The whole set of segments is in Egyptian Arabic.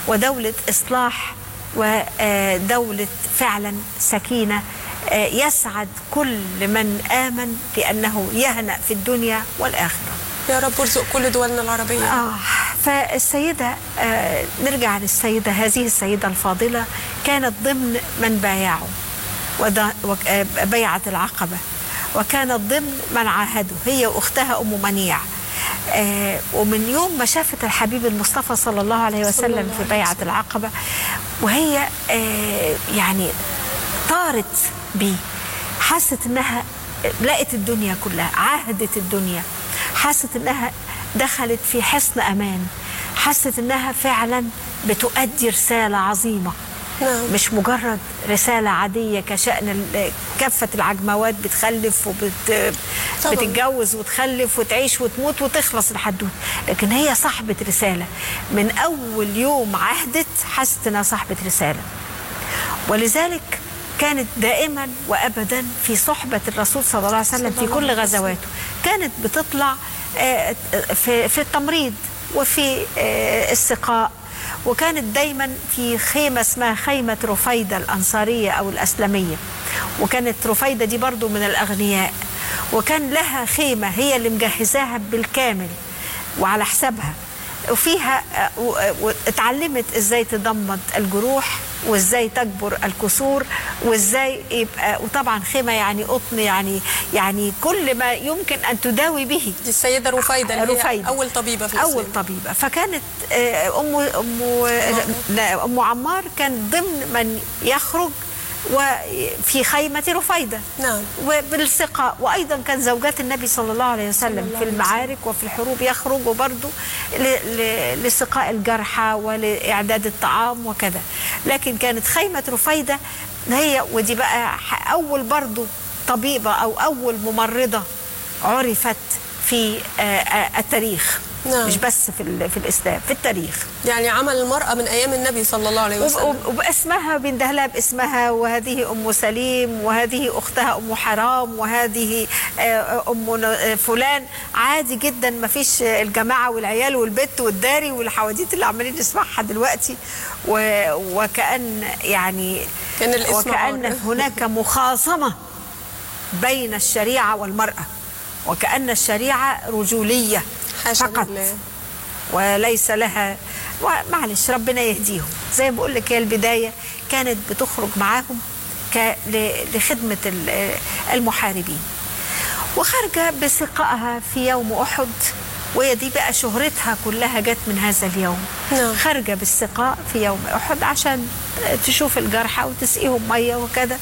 ودولة إصلاح ودولة فعلا سكينة آه، يسعد كل من آمن لأنه يهنأ في الدنيا والآخرة يا رب ارزق كل دولنا العربية آه فالسيدة آه نرجع للسيدة هذه السيدة الفاضلة كانت ضمن من بايعوا ودا- وك- آه، بيعة العقبة وكانت ضمن من عاهدوا هي وأختها أم منيع آه ومن يوم ما شافت الحبيب المصطفى صلى الله عليه وسلم في بيعة العقبة وهي آه يعني طارت بيه حست انها لقت الدنيا كلها عاهدت الدنيا حست انها دخلت في حصن امان حست انها فعلا بتؤدي رساله عظيمه نعم. مش مجرد رساله عاديه كشان ال- كافه العجموات بتخلف وبت طبعاً. بتتجوز وتخلف وتعيش وتموت وتخلص الحدود لكن هي صاحبه رساله من اول يوم عهدت حست انها صاحبه رساله ولذلك كانت دائما وابدا في صحبه الرسول صلى الله عليه وسلم في كل غزواته كانت بتطلع آه، في في التمريض وفي آه، السقاء وكانت دايما في خيمه اسمها خيمه رفيده الانصاريه او الاسلميه وكانت رفيده دي برضو من الاغنياء وكان لها خيمه هي اللي مجهزاها بالكامل وعلى حسابها وفيها آه، و- و- اتعلمت ازاي تضمد الجروح وازاي تجبر الكسور وازاي يبقى وطبعا خيمه يعني قطن يعني يعني كل ما يمكن ان تداوي به دي السيدة رفيدة اللي هي رفيدة. أول طبيبة في اول الإسلام. طبيبه فكانت آه، ام ام لا، ام عمار كان ضمن من يخرج وفي خيمه رفيده نعم. وبالثقة وأيضا كان زوجات النبي صلى الله عليه وسلم في المعارك وفي الحروب يخرجوا برضو ل- ل- لسقاء الجرحى ولإعداد الطعام وكذا لكن كانت خيمة رفيدة هي ودي بقى ح- أول برضو طبيبة أو أول ممرضة عرفت في آه، آه، التاريخ نعم. مش بس في, ال- في الإسلام في التاريخ يعني عمل المرأة من أيام النبي صلى الله عليه وب- وسلم وب- وباسمها بندهلها باسمها وهذه ام سليم وهذه اختها ام حرام وهذه آه، ام ن- آه، فلان عادي جدا ما فيش الجماعه والعيال والبت والداري والحواديت اللي عمالين نسمعها دلوقتي و- وكان يعني كان الاسم وكان عار. هناك مخاصمه بين الشريعه والمراه وكان الشريعه رجوليه حاشا فقط لله. وليس لها معلش ربنا يهديهم زي ما بقول لك هي البدايه كانت بتخرج معاهم ك- ل- لخدمه ال- المحاربين وخارجه بثقائها في يوم احد وهي دي بقى شهرتها كلها جت من هذا اليوم نعم. خارجه بالسقاء في يوم احد عشان تشوف الجرحى وتسقيهم ميه وكذا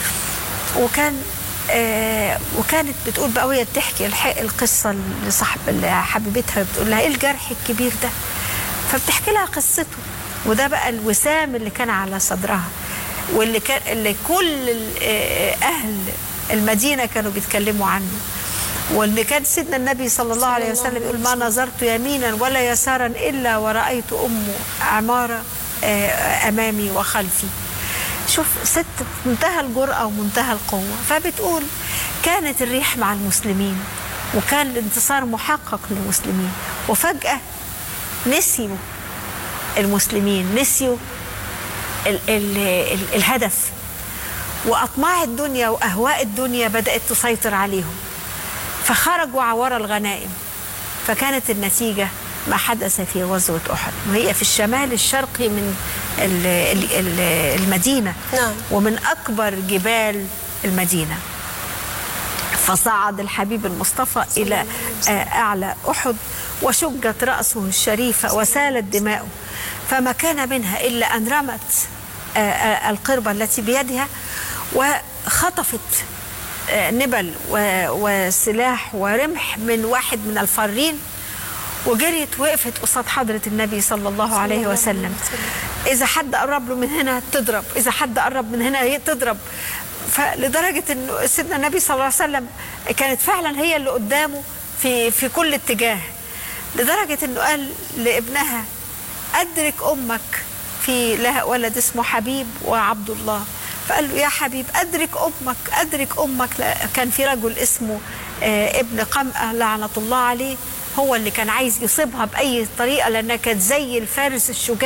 وكان آه وكانت بتقول بقى وهي بتحكي الح- القصه لصاحب حبيبتها بتقول لها ايه الجرح الكبير ده فبتحكي لها قصته وده بقى الوسام اللي كان على صدرها واللي كان اللي كل ال- آه، اهل المدينه كانوا بيتكلموا عنه واللي كان سيدنا النبي صلى الله عليه وسلم يقول ما نظرت يمينا ولا يسارا الا ورايت ام عماره آه، امامي وخلفي شوف ست في منتهى الجرأة ومنتهى القوة فبتقول كانت الريح مع المسلمين وكان الانتصار محقق للمسلمين وفجأة نسيوا المسلمين نسيوا ال ال ال الهدف وأطماع الدنيا وأهواء الدنيا بدأت تسيطر عليهم فخرجوا عوار الغنائم فكانت النتيجة ما حدث في غزوة أحد وهي في الشمال الشرقي من ال- ال- ال- المدينة نعم. ومن أكبر جبال المدينة فصعد الحبيب المصطفى إلى آه، أعلى أحد وشجت رأسه الشريفة وسالت دماؤه فما كان منها إلا أن رمت آه، آه، القربة التي بيدها وخطفت آه، نبل و- وسلاح ورمح من واحد من الفارين وجريت وقفت قصاد حضرة النبي صلى الله عليه وسلم إذا حد قرب له من هنا تضرب إذا حد قرب من هنا هي تضرب فلدرجة أن سيدنا النبي صلى الله عليه وسلم كانت فعلا هي اللي قدامه في في كل اتجاه لدرجة أنه قال لابنها أدرك أمك في لها ولد اسمه حبيب وعبد الله فقال له يا حبيب أدرك أمك أدرك أمك لا- كان في رجل اسمه آه، ابن قمأة لعنة الله عليه هو اللي كان عايز يصيبها بأي طريقة لأنها كانت زي الفارس الشجاع